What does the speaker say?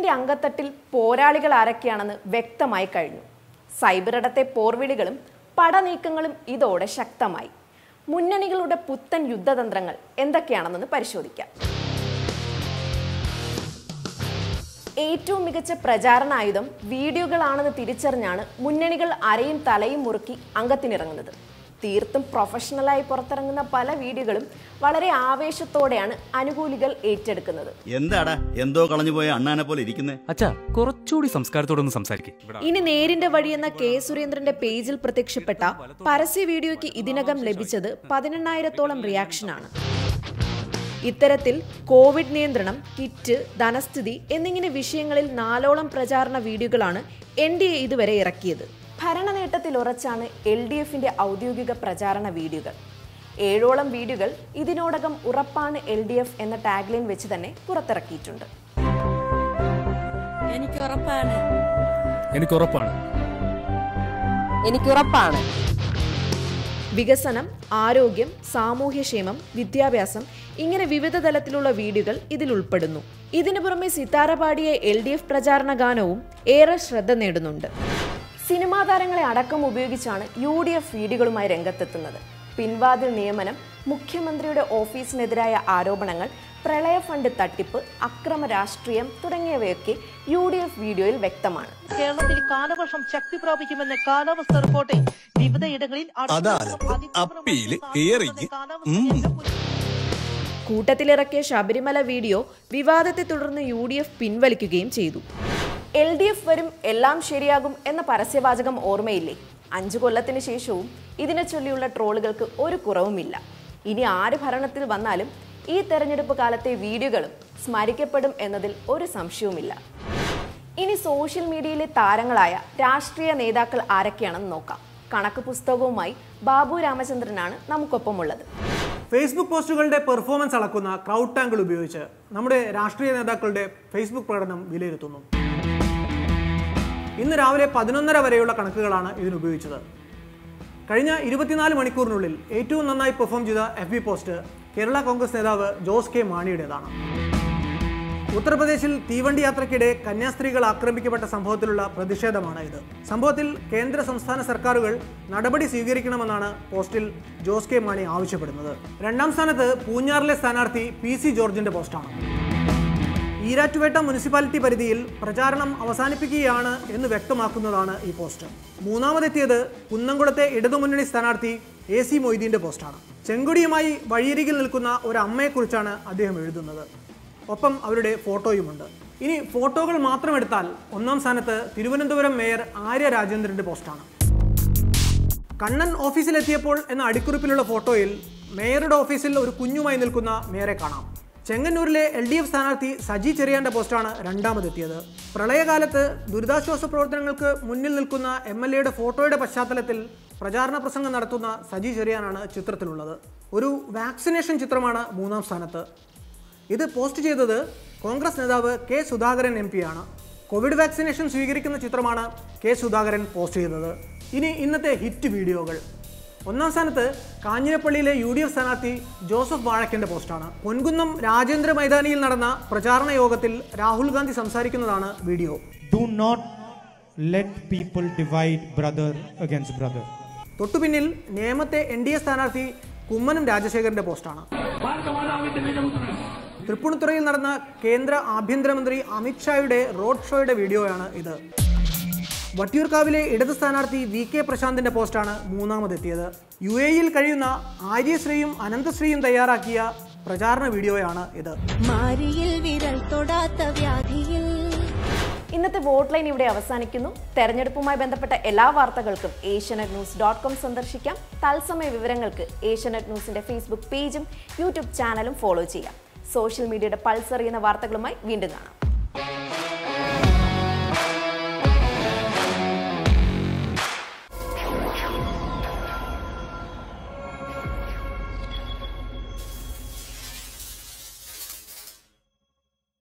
എഫിന്റെ അംഗത്തട്ടിൽ പോരാളികൾ ആരൊക്കെയാണെന്ന് വ്യക്തമായി കഴിഞ്ഞു സൈബറിടത്തെ പോർവിളികളും പടനീക്കങ്ങളും ഇതോടെ ശക്തമായി മുന്നണികളുടെ പുത്തൻ യുദ്ധതന്ത്രങ്ങൾ എന്തൊക്കെയാണെന്ന് പരിശോധിക്കാം ഏറ്റവും മികച്ച പ്രചാരണ ആയുധം വീഡിയോകളാണെന്ന് തിരിച്ചറിഞ്ഞാണ് മുന്നണികൾ അരയും തലയും മുറുക്കി അംഗത്തിനിറങ്ങുന്നത് തീർത്തും പ്രൊഫഷണലായി പുറത്തിറങ്ങുന്ന പല വീഡിയോകളും വളരെ ആവേശത്തോടെയാണ് അനുകൂലികൾ ഏറ്റെടുക്കുന്നത് എന്താടാ എന്തോ കളഞ്ഞുപോയ അണ്ണാനെ പോലെ ഇരിക്കുന്നേ അച്ഛാ കുറച്ചുകൂടി സംസ്കാരത്തോടൊന്ന് സംസാരിക്കും ഇനി നേരിന്റെ വഴി എന്ന കെ സുരേന്ദ്രന്റെ പേജിൽ പ്രത്യക്ഷപ്പെട്ട പരസ്യ വീഡിയോയ്ക്ക് ഇതിനകം ലഭിച്ചത് പതിനെണ്ണായിരത്തോളം റിയാക്ഷനാണ് ഇത്തരത്തിൽ കോവിഡ് നിയന്ത്രണം കിറ്റ് ധനസ്ഥിതി എന്നിങ്ങനെ വിഷയങ്ങളിൽ നാലോളം പ്രചാരണ വീഡിയോകളാണ് എൻ ഡി എ ഇതുവരെ ഇറക്കിയത് ഭരണ നേട്ടത്തിൽ ഉറച്ചാണ് എൽ ഡി എഫിന്റെ ഔദ്യോഗിക പ്രചാരണ വീഡിയോകൾ ഏഴോളം വീഡിയോകൾ ഇതിനോടകം ഉറപ്പാണ് എൽ ഡി എഫ് എന്ന ടാഗ്ലൈൻ വെച്ച് തന്നെ പുറത്തിറക്കിയിട്ടുണ്ട് എനിക്ക് ഉറപ്പാണ് എനിക്ക് ഉറപ്പാണ് എനിക്കുറപ്പാണ് വികസനം ആരോഗ്യം സാമൂഹ്യക്ഷേമം വിദ്യാഭ്യാസം ഇങ്ങനെ വിവിധ തലത്തിലുള്ള വീഡിയോകൾ ഇതിൽ ഉൾപ്പെടുന്നു ഇതിനു പുറമെ സിതാര പാടിയ എൽ ഡി എഫ് പ്രചാരണ ഗാനവും ഏറെ ശ്രദ്ധ നേടുന്നുണ്ട് സിനിമാ താരങ്ങളെ അടക്കം ഉപയോഗിച്ചാണ് യു ഡി എഫ് വീഡിയോകളുമായി രംഗത്തെത്തുന്നത് പിൻവാതിൽ നിയമനം മുഖ്യമന്ത്രിയുടെ ഓഫീസിനെതിരായ ആരോപണങ്ങൾ പ്രളയ ഫണ്ട് തട്ടിപ്പ് അക്രമ രാഷ്ട്രീയം തുടങ്ങിയവയൊക്കെ യു ഡി എഫ് വീഡിയോയിൽ വ്യക്തമാണ് കേരളത്തിൽ കാലവർഷം ശക്തി പ്രാപിക്കുമെന്ന് കാലാവസ്ഥ റിപ്പോർട്ടിൽ വിവിധയിടങ്ങളിൽ അടുത്ത അതായത് ദിവസം അതിതീവ്ര അപ്പീല് മഴയ്ക്ക് ഏറിങ്ങി. കാലാവസ്ഥ കേന്ദ്രം കൂട്ടത്തിലിറക്കിയ ശബരിമല വീഡിയോ വിവാദത്തെ തുടർന്ന് യു ഡി എഫ് പിൻവലിക്കുകയും ചെയ്തു എൽ ഡി എഫ് വരും എല്ലാം ശരിയാകും എന്ന പരസ്യവാചകം ഓർമ്മയില്ലേ അഞ്ചു കൊല്ലത്തിന് ശേഷവും ഇതിനെ ചൊല്ലിയുള്ള ട്രോളുകൾക്ക് ഒരു കുറവുമില്ല ഇനി ആര് ഭരണത്തിൽ വന്നാലും ഈ തെരഞ്ഞെടുപ്പ് കാലത്തെ വീഡിയോകളും സ്മരിക്കപ്പെടും എന്നതിൽ ഒരു സംശയവുമില്ല ഇനി സോഷ്യൽ മീഡിയയിലെ താരങ്ങളായ രാഷ്ട്രീയ നേതാക്കൾ ആരൊക്കെയാണെന്ന് നോക്കാം കണക്ക് പുസ്തകവുമായി ബാബു രാമചന്ദ്രനാണ് നമുക്കൊപ്പമുള്ളത് ഫേസ്ബുക്ക് പോസ്റ്റുകളുടെ പെർഫോമൻസ് അളക്കുന്ന ക്രൗഡ് ടാങ്കുകൾ ഉപയോഗിച്ച് നമ്മുടെ രാഷ്ട്രീയ നേതാക്കളുടെ ഫേസ്ബുക്ക് പ്രകടനം വിലയിരുത്തുന്നു ഇന്ന് രാവിലെ പതിനൊന്നര വരെയുള്ള കണക്കുകളാണ് ഇതിന് ഉപയോഗിച്ചത് കഴിഞ്ഞ ഇരുപത്തിനാല് മണിക്കൂറിനുള്ളിൽ ഏറ്റവും നന്നായി പെർഫോം ചെയ്ത F B post Kerala Congress നേതാവ് ജോസ് കെ മാണിയുടേതാണ് ഉത്തർപ്രദേശിൽ തീവണ്ടി യാത്രയ്ക്കിടെ കന്യാസ്ത്രീകൾ ആക്രമിക്കപ്പെട്ട സംഭവത്തിലുള്ള പ്രതിഷേധമാണ് ഇത് സംഭവത്തിൽ കേന്ദ്ര സംസ്ഥാന സർക്കാരുകൾ നടപടി സ്വീകരിക്കണമെന്നാണ് പോസ്റ്റിൽ ജോസ് കെ മാണി ആവശ്യപ്പെടുന്നത് രണ്ടാം സ്ഥാനത്ത് പൂഞ്ഞാറിലെ സ്ഥാനാർത്ഥി പി സി ജോർജിന്റെ പോസ്റ്റാണ് ഈരാറ്റുപേട്ട മുനിസിപ്പാലിറ്റി പരിധിയിൽ പ്രചാരണം അവസാനിപ്പിക്കുകയാണ് എന്ന് വ്യക്തമാക്കുന്നതാണ് ഈ പോസ്റ്റ് മൂന്നാമതെത്തിയത് കുന്നംകുളത്തെ ഇടതുമുന്നണി സ്ഥാനാർത്ഥി എ സി മൊയ്തീന്റെ പോസ്റ്റാണ് ചെങ്കൊടിയുമായി വഴിയരികിൽ നിൽക്കുന്ന ഒരു അമ്മയെക്കുറിച്ചാണ് അദ്ദേഹം എഴുതുന്നത് ഒപ്പം അവരുടെ ഫോട്ടോയുമുണ്ട് ഇനി ഫോട്ടോകൾ മാത്രം എടുത്താൽ ഒന്നാം സ്ഥാനത്ത് തിരുവനന്തപുരം മേയർ ആര്യ രാജേന്ദ്രന്റെ പോസ്റ്റാണ് കണ്ണൻ ഓഫീസിലെത്തിയപ്പോൾ എന്ന അടിക്കുറിപ്പിലുള്ള ഫോട്ടോയിൽ മേയറുടെ ഓഫീസിൽ ഒരു കുഞ്ഞുമായി നിൽക്കുന്ന മേയറെ കാണാം ചെങ്ങന്നൂരിലെ എൽ ഡി എഫ് സ്ഥാനാർത്ഥി സജി ചെറിയാന്റെ പോസ്റ്റാണ് രണ്ടാമതെത്തിയത് പ്രളയകാലത്ത് ദുരിതാശ്വാസ പ്രവർത്തനങ്ങൾക്ക് മുന്നിൽ നിൽക്കുന്ന എം എൽ എയുടെ ഫോട്ടോയുടെ പശ്ചാത്തലത്തിൽ പ്രചാരണ പ്രസംഗം നടത്തുന്ന സജി ചെറിയാനാണ് ചിത്രത്തിലുള്ളത് ഒരു വാക്സിനേഷൻ ചിത്രമാണ് മൂന്നാം സ്ഥാനത്ത് ഇത് പോസ്റ്റ് ചെയ്തത് കോൺഗ്രസ് നേതാവ് കെ സുധാകരൻ എം ആണ് കോവിഡ് വാക്സിനേഷൻ സ്വീകരിക്കുന്ന ചിത്രമാണ് കെ സുധാകരൻ പോസ്റ്റ് ചെയ്തത് ഇനി ഇന്നത്തെ ഹിറ്റ് വീഡിയോകൾ ഒന്നാം സ്ഥാനത്ത് കാഞ്ഞിരപ്പള്ളിയിലെ യു ഡി എഫ് സ്ഥാനാർത്ഥി ജോസഫ് വാഴക്കന്റെ പോസ്റ്റാണ് പൊൻകുന്നം രാജേന്ദ്ര മൈതാനിയിൽ നടന്ന പ്രചാരണ യോഗത്തിൽ രാഹുൽ ഗാന്ധി സംസാരിക്കുന്നതാണ് video do not let people divide brother against brother. തൊട്ടുപിന്നിൽ നേമത്തെ എൻ ഡി എ സ്ഥാനാർത്ഥി കുമ്മനം രാജശേഖരന്റെ പോസ്റ്റാണ് തൃപ്പൂണിത്തുറയിൽ നടന്ന കേന്ദ്ര ആഭ്യന്തരമന്ത്രി അമിത്ഷായുടെ റോഡ് ഷോയുടെ വീഡിയോയാണ് ഇത് വട്ടിയൂർക്കാവിലെ ഇടത് സ്ഥാനാർത്ഥി വി കെ പ്രശാന്തിന്റെ പോസ്റ്റാണ് മൂന്നാമതെത്തിയത് യു എയിൽ കഴിയുന്ന ആര്യശ്രീയും അനന്തശ്രീയും തയ്യാറാക്കിയ പ്രചാരണ വീഡിയോയാണ് ഇത് മാരിയിൽ വിരൽ തൊടാത്ത വ്യാധിയിൽ ഇന്നത്തെ വോട്ട് ലൈൻ ഇവിടെ അവസാനിക്കുന്നു തെരഞ്ഞെടുപ്പുമായി ബന്ധപ്പെട്ട എല്ലാ വാർത്തകൾക്കും ഏഷ്യനെറ്റ് ന്യൂസ് ഡോട്ട് കോം സന്ദർശിക്കാം തത്സമയ വിവരങ്ങൾക്ക് ഏഷ്യനെറ്റ് ന്യൂസിന്റെ ഫേസ്ബുക്ക് പേജും യൂട്യൂബ് ചാനലും ഫോളോ ചെയ്യാം സോഷ്യൽ മീഡിയയുടെ പൾസ് അറിയുന്ന വാർത്തകളുമായി വീണ്ടും കാണാം